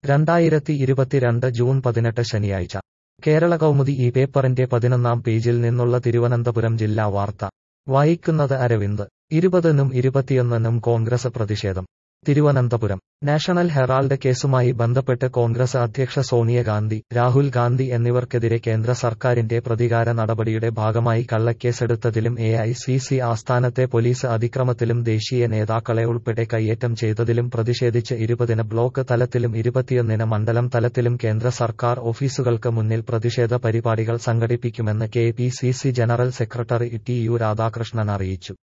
രണ്ടായിരത്തി ഇരുപത്തിരണ്ട് ജൂൺ പതിനെട്ട് ശനിയാഴ്ച കേരള കൗമുദി ഈ പേപ്പറിന്റെ പതിനൊന്നാം പേജിൽ നിന്നുള്ള തിരുവനന്തപുരം ജില്ലാ വാർത്ത വായിക്കുന്നത് അരവിന്ദ് ഇരുപതിനും ഇരുപത്തിയൊന്നിനും കോൺഗ്രസ് പ്രതിഷേധം തിരുവനന്തപുരം നാഷണൽ ഹെറാൾഡ് കേസുമായി ബന്ധപ്പെട്ട് കോൺഗ്രസ് അധ്യക്ഷ സോണിയഗാന്ധി രാഹുൽ ഗാന്ധി എന്നിവർക്കെതിരെ കേന്ദ്ര സർക്കാരിന്റെ പ്രതികാര നടപടിയുടെ ഭാഗമായി കള്ളക്കേസെടുത്തതിലും എ ഐ സി സി ആസ്ഥാനത്തെ പോലീസ് അതിക്രമത്തിലും ദേശീയ നേതാക്കളെ ഉൾപ്പെടെ കയ്യേറ്റം ചെയ്തതിലും പ്രതിഷേധിച്ച് ഇരുപതിന് ബ്ലോക്ക് തലത്തിലും ഇരുപത്തിയൊന്നിന് മണ്ഡലം തലത്തിലും കേന്ദ്ര സർക്കാർ ഓഫീസുകൾക്ക് മുന്നിൽ പ്രതിഷേധ പരിപാടികൾ സംഘടിപ്പിക്കുമെന്ന് K P C C general secretary T U Radhakrishnan അറിയിച്ചു